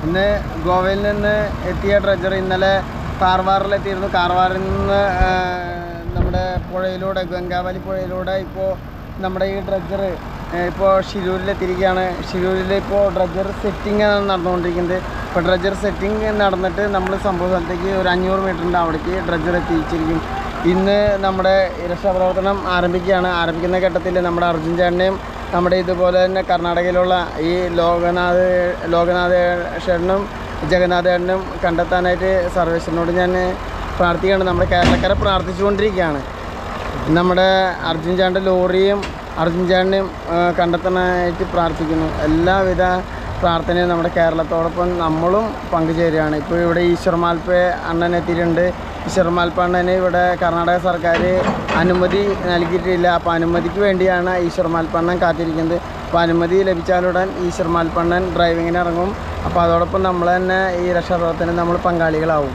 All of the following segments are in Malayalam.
ഇന്ന് ഗോവയിൽ നിന്ന് എത്തിയ ഡ്രഡ്ജർ ഇന്നലെ കാർവാറിലെത്തിയിരുന്നു കാർവാറിൽ നിന്ന് ആ, നമ്മുടെ പുഴയിലൂടെ ഗംഗാവലി പുഴയിലൂടെ ഇപ്പോൾ നമ്മുടെ ഈ ഡ്രഡ്ജർ ഇപ്പോൾ ഷിരൂരിലെത്തിയിരിക്കുകയാണ് ഷിരൂരിൽ ഇപ്പോൾ ഡ്രഡ്ജർ സെറ്റിംഗ് ആണ് നടന്നുകൊണ്ടിരിക്കുന്നത് ഇപ്പോൾ ഡ്രഡ്ജർ സെറ്റിംഗ് നടന്നിട്ട് നമ്മൾ സംഭവ സ്ഥലത്തേക്ക് ഒരു അഞ്ഞൂറ് മീറ്ററിൻ്റെ അവിടേക്ക് ഡ്രഡ്ജർ എത്തിച്ചിരിക്കും ഇന്ന് നമ്മുടെ രക്ഷാപ്രവർത്തനം ആരംഭിക്കുകയാണ് ആരംഭിക്കുന്ന ഘട്ടത്തിൽ നമ്മുടെ അർജുൻ ചേട്ടനെയും നമ്മുടെ ഇതുപോലെ തന്നെ കർണാടകയിലുള്ള ഈ ലോകനാഥ് ലോകനാഥ് ഷേട്ടനും ജഗന്നാഥ് ഏട്ടനും കണ്ടെത്താനായിട്ട് സർവേശ്വരനോട് ഞാൻ പ്രാർത്ഥിക്കുകയാണ് നമ്മുടെ കേരളക്കാരെ പ്രാർത്ഥിച്ചുകൊണ്ടിരിക്കുകയാണ് നമ്മുടെ അർജുൻ ചാണ്ട് ലോറിയും അർജുൻ ചാണ്ടിനെയും ആ, കണ്ടെത്താനായിട്ട് പ്രാർത്ഥിക്കുന്നു എല്ലാവിധ പ്രാർത്ഥനയും നമ്മുടെ കേരളത്തോടൊപ്പം നമ്മളും പങ്കുചേരുകയാണ് ഇപ്പോൾ ഇവിടെ ഈശ്വർ മാൽപ്പെ അണ്ണൻ എത്തിയിട്ടുണ്ട് ഈശ്വർ മാൽപ്പ അണ്ണന് ഇവിടെ കർണാടക സർക്കാർ അനുമതി നൽകിയിട്ടില്ല അപ്പോൾ അനുമതിക്ക് വേണ്ടിയാണ് ഈശ്വർ മാൽപ്പണ്ണൻ കാത്തിരിക്കുന്നത് അപ്പോൾ അനുമതി ലഭിച്ചാലുടൻ ഈശ്വർ മാൽപ്പണ്ണൻ ഡ്രൈവിങ്ങിന് ഇറങ്ങും അപ്പോൾ അതോടൊപ്പം നമ്മൾ തന്നെ ഈ രക്ഷാപ്രവർത്തനം നമ്മൾ പങ്കാളികളാവും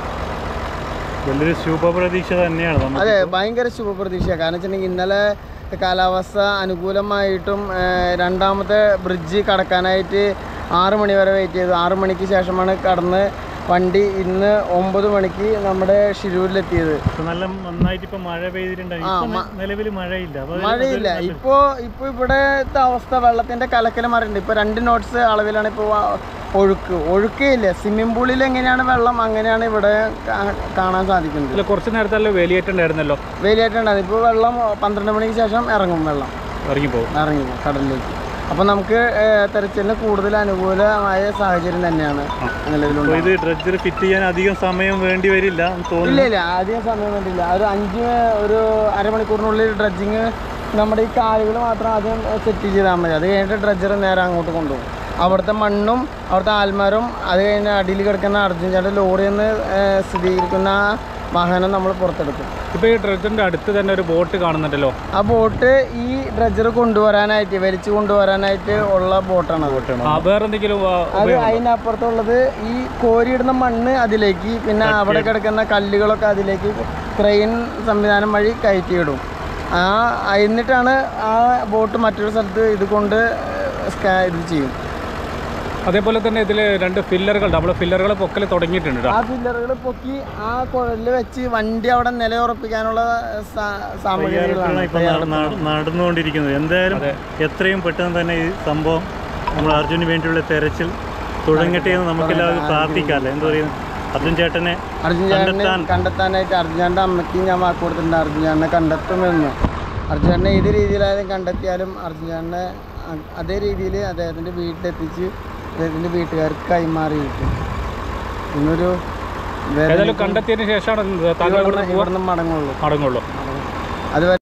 വലിയൊരു ശുഭപ്രതീക്ഷ തന്നെയാണ് നമുക്ക് അതെ ഭയങ്കര ശുഭപ്രതീക്ഷ കാരണം വെച്ചിട്ടുണ്ടെങ്കിൽ ഇന്നലെ കാലാവസ്ഥ അനുകൂലമായിട്ടും ഏഹ്, രണ്ടാമത്തെ ബ്രിഡ്ജ് കടക്കാനായിട്ട് ആറ് മണി വരെ വെയിറ്റ് ചെയ്തു ആറ് മണിക്ക് ശേഷമാണ് കടന്ന് വണ്ടി ഇന്ന് ഒമ്പത് മണിക്ക് നമ്മുടെ ഷിരൂരിലെത്തിയത് ഇപ്പൊ നല്ല നന്നായിട്ട് ഇപ്പൊ മഴ പെയ്തിട്ടുണ്ട് ആ, ഇപ്പൊ മ- നിലവിൽ മഴയില്ല അപ്പൊ അത് മഴയില്ല അതൊരു നല്ല- ഇപ്പോൾ ഇപ്പോൾ ഇവിടുത്തെ അവസ്ഥ വെള്ളത്തിൻ്റെ കലക്കൽ മാറിയിട്ടുണ്ട് ഇപ്പോൾ രണ്ട് നോട്ട്സ് അളവിലാണ് ഇപ്പോൾ ഒഴുക്ക് ഒഴുക്കേ ഇല്ല സ്വിമ്മിംഗ് പൂളിൽ എങ്ങനെയാണ് വെള്ളം അങ്ങനെയാണ് ഇവിടെ കാ- കാണാൻ സാധിക്കുന്നത് അല്ല കുറച്ച് നേരത്തെ വേലിയേറ്റുണ്ടായിരുന്നല്ലോ വെയിലായിട്ടുണ്ടായിരുന്നു ഇപ്പോൾ വെള്ളം പന്ത്രണ്ട് മണിക്ക് ശേഷം ഇറങ്ങും വെള്ളം ഇറങ്ങിപ്പോകും ഇറങ്ങി കടലിലേക്ക് അപ്പോൾ നമുക്ക് ഏഹ്, തെരച്ചിലിന് കൂടുതൽ അനുകൂലമായ സാഹചര്യം തന്നെയാണ് അപ്പൊ നിലവിലുള്ളത് ഇത് ഡ്രഡ്ജർ ഫിറ്റ് ചെയ്യാൻ അധികം സമയം വേണ്ടി വരില്ല എന്ന് ഇല്ല തോന്നുന്നു ഇല്ല ആദ്യം സമയം വേണ്ടിയില്ല ഒരു അഞ്ച് ഒരു അരമണിക്കൂറിനുള്ളിൽ ഡ്രഡ്ജിങ് നമ്മുടെ ഈ കാലുകൾ മാത്രം ആദ്യം സെറ്റ് ചെയ്താൽ മതി അത് കഴിഞ്ഞിട്ട് ഡ്രഡ്ജർ നേരെ അങ്ങോട്ട് കൊണ്ടുപോകും അവിടുത്തെ മണ്ണും അവിടുത്തെ ആൽമരം അത് കഴിഞ്ഞ് അടിയിൽ കിടക്കുന്ന അർജുൻ ചേട്ടൻ ലോറിയിൽ നിന്ന് ഏഹ്, സ്ഥിരീകരിക്കുന്ന ആ വാഹനം നമ്മൾ പുറത്തെടുക്കും ഇപ്പൊ ഈ ഡ്രഡ്ജറിന്റെ അടുത്ത് തന്നെ ഒരു ബോട്ട് കാണുന്നുണ്ടല്ലോ ആ ബോട്ട് ഈ ഡ്രഡ്ജർ കൊണ്ടുവരാനായിട്ട് വലിച്ചു കൊണ്ടുവരാനായിട്ട് ഉള്ള ബോട്ടാണ് അത് ആ, വേറെ എന്തെങ്കിലും ആ, അത് അതിനപ്പുറത്തുള്ളത് ഈ കോരിയിടുന്ന മണ്ണ് അതിലേക്ക് പിന്നെ അവിടെ കിടക്കുന്ന കല്ലുകളൊക്കെ അതിലേക്ക് ക്രെയിൻ സംവിധാനം വഴി കയറ്റിയിടും ആ എന്നിട്ടാണ് ആ ബോട്ട് മറ്റൊരു സ്ഥലത്ത് ഇത് കൊണ്ട് സ്കാ ഇത് ചെയ്യും അതേപോലെ തന്നെ ഇതിൽ രണ്ട് ഫില്ലറുകൾ ഡബിൾ ഫില്ലറുകൾ പൊക്കൽ തുടങ്ങിയിട്ടുണ്ട് ട്ടോ. ആ പില്ലറുകൾ പൊക്കി ആ കുഴലിൽ വെച്ച് വണ്ടി അവിടെ നിലയുറപ്പിക്കാനുള്ള സാ- സാമഗ്രികളാണ് ഇപ്പൊ നട- നട- നടന്നുകൊണ്ടിരിക്കുന്നത് എന്തായാലും എത്രയും പെട്ടെന്ന് തന്നെ ഈ സംഭവം നമ്മൾ അർജുന് വേണ്ടിയുള്ള തെരച്ചിൽ തുടങ്ങട്ടെ എന്ന് നമുക്കെല്ലാവരും പ്രാർത്ഥിക്കാമല്ലേ എന്താ പറയുന്നത് അർജുൻ ചേട്ടനെ അർജുൻ ചേട്ടനെ കണ്ടെത്താൻ- കണ്ടെത്താനായിട്ട് അർജുൻ്റെ അമ്മയ്ക്ക് ഞാൻ വാക്ക് കൊടുത്തിട്ടുണ്ട് അർജുൻ ചേട്ടനെ കണ്ടെത്തുമെന്ന് അർജുൻ ചേട്ടനെ ഏത് രീതിയിലായാലും കണ്ടെത്തിയാലും അർജുൻ ചേട്ടനെ അ- അതേ രീതിയിൽ അദ്ദേഹത്തിൻ്റെ വീട്ടിലെത്തിച്ച് അദ്ദേഹത്തിൻ്റെ വീട്ടുകാർക്ക് കൈമാറി കിട്ടും ഇന്നൊരു ഏതായാലും കണ്ടെത്തിയതിന് ശേഷമാണ് താങ്കൾ ഇവിടുന്ന് ഇവിടുന്ന് മടങ്ങുള്ളൂ മടങ്ങുള്ളൂ അതുവരെ